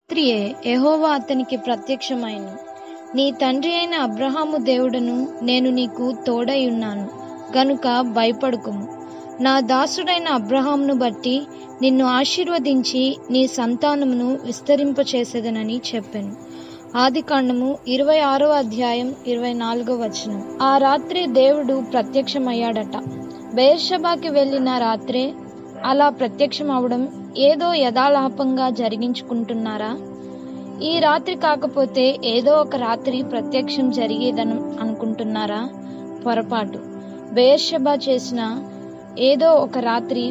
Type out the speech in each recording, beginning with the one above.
రాత్రియే యెహోవా అతనికి ప్రత్యక్షమైన నీ తండ్రి అయిన అబ్రహాము దేవుడను నేను నీకు తోడై ఉన్నాను గనుక భయపడుకుము నా దాసుడైన అబ్రహామును బట్టి నిన్ను ఆశీర్వదించి నీ సంతానమును విస్తరింపచేసేదనని చెప్పాను ఆది కాండము ఇరవై ఆరో అధ్యాయం ఇరవై నాలుగో వచనం ఆ రాత్రి దేవుడు ప్రత్యక్షమయ్యాడట బేర్షబాకి వెళ్ళిన రాత్రే అలా ప్రత్యక్షం అవడం ఏదో యథాలాపంగా జరిగించుకుంటున్నారా ఈ రాత్రి కాకపోతే ఏదో ఒక రాత్రి ప్రత్యక్షం జరిగేదని అనుకుంటున్నారా పొరపాటు బేర్షబా చేసిన ఏదో ఒక రాత్రి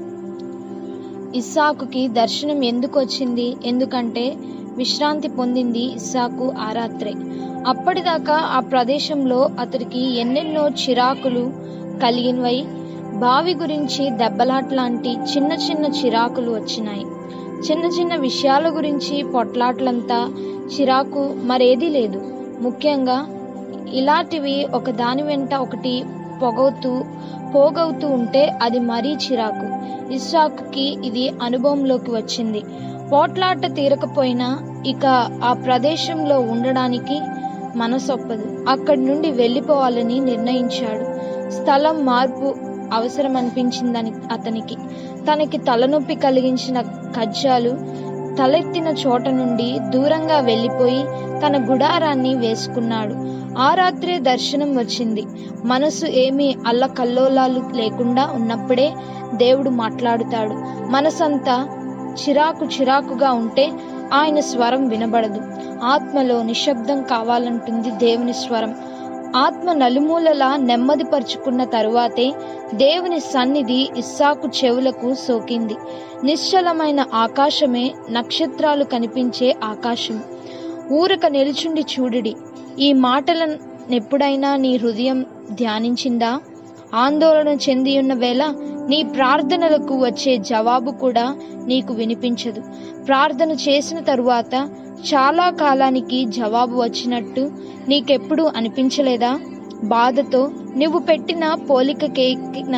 ఇస్సాకుకి దర్శనం ఎందుకు వచ్చింది ఎందుకంటే విశ్రాంతి పొందింది ఇస్సాకు ఆ రాత్రే అప్పటిదాకా ఆ ప్రదేశంలో అతడికి ఎన్నెన్నో చిరాకులు కలిగినవై బావి గురించి దెబ్బలాట్లాంటి చిన్న చిన్న చిరాకులు వచ్చినాయి చిన్న చిన్న విషయాల గురించి పొట్లాట్లంతా చిరాకు మరేదీ లేదు ముఖ్యంగా ఇలాంటివి ఒక దాని వెంట ఒకటి పొగవుతూ పోగవుతూ ఉంటే అది మరీ చిరాకు ఇస్సాకుకి ఇది అనుభవంలోకి వచ్చింది పోట్లాట తీరకపోయినా ఇక ఆ ప్రదేశంలో ఉండడానికి మనసొప్పదు అక్కడి నుండి వెళ్ళిపోవాలని నిర్ణయించాడు స్థలం మార్పు అవసరం అనిపించిందని అతనికి తనకి తలనొప్పి కలిగించిన కజ్జాలు తలెత్తిన చోట నుండి దూరంగా వెళ్ళిపోయి తన గుడారాన్ని వేసుకున్నాడు ఆ రాత్రే దర్శనం వచ్చింది మనసు ఏమీ అల్లకల్లోలాలు లేకుండా ఉన్నప్పుడే దేవుడు మాట్లాడుతాడు మనసంతా చిరాకు చిరాకుగా ఉంటే ఆయన స్వరం వినబడదు ఆత్మలో నిశ్శబ్దం కావాలంటుంది దేవుని స్వరం ఆత్మ నలుమూలలా నెమ్మదిపరుచుకున్న తరువాతే దేవుని సన్నిధి ఇస్సాకు చెవులకు సోకింది నిశ్చలమైన ఆకాశమే నక్షత్రాలు కనిపించే ఆకాశం ఊరక నిలుచుండి చూడుడి ఈ మాటలను ఎప్పుడైనా నీ హృదయం ధ్యానించిందా ఆందోళన చెంది ఉన్న వేళ నీ ప్రార్థనలకు వచ్చే జవాబు కూడా నీకు వినిపించదు ప్రార్థన చేసిన తరువాత చాలా కాలానికి జవాబు వచ్చినట్టు నీకెప్పుడు అనిపించలేదా బాధతో నువ్వు పెట్టిన పోలికకేకిన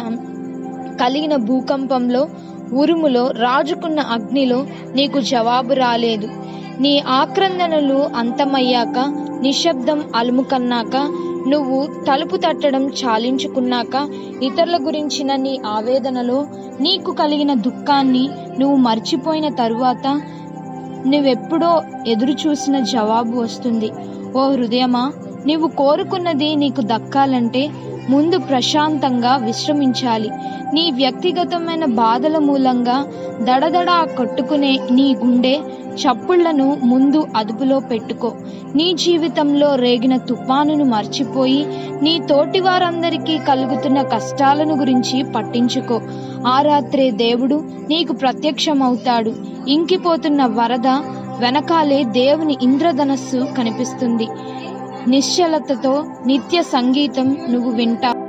కలిగిన భూకంపంలో ఉరుములో రాజుకున్న అగ్నిలో నీకు జవాబు రాలేదు నీ ఆక్రందనలు అంతమయ్యాక నిశ్శబ్దం అలుముకన్నాక నువ్వు తలుపు తట్టడం చాలించుకున్నాక ఇతరుల గురించిన నీ ఆవేదనలో నీకు కలిగిన దుఃఖాన్ని నువ్వు మర్చిపోయిన తరువాత నువ్వెప్పుడో ఎదురు చూసిన జవాబు వస్తుంది ఓ హృదయమా నీవు కోరుకున్నది నీకు దక్కాలంటే ముందు ప్రశాంతంగా విశ్రమించాలి నీ వ్యక్తిగతమైన బాధల మూలంగా దడదడా కొట్టుకునే నీ గుండె చప్పుళ్లను ముందు అదుపులో పెట్టుకో నీ జీవితంలో రేగిన తుఫానును మర్చిపోయి నీ తోటి వారందరికీ కలుగుతున్న కష్టాలను గురించి పట్టించుకో ఆ రాత్రే దేవుడు నీకు ప్రత్యక్షమవుతాడు ఇంకిపోతున్న వరద వెనకాలే దేవుని ఇంద్రధనస్సు కనిపిస్తుంది నిశ్చలతతో నిత్య సంగీతం నువ్వు వింటావు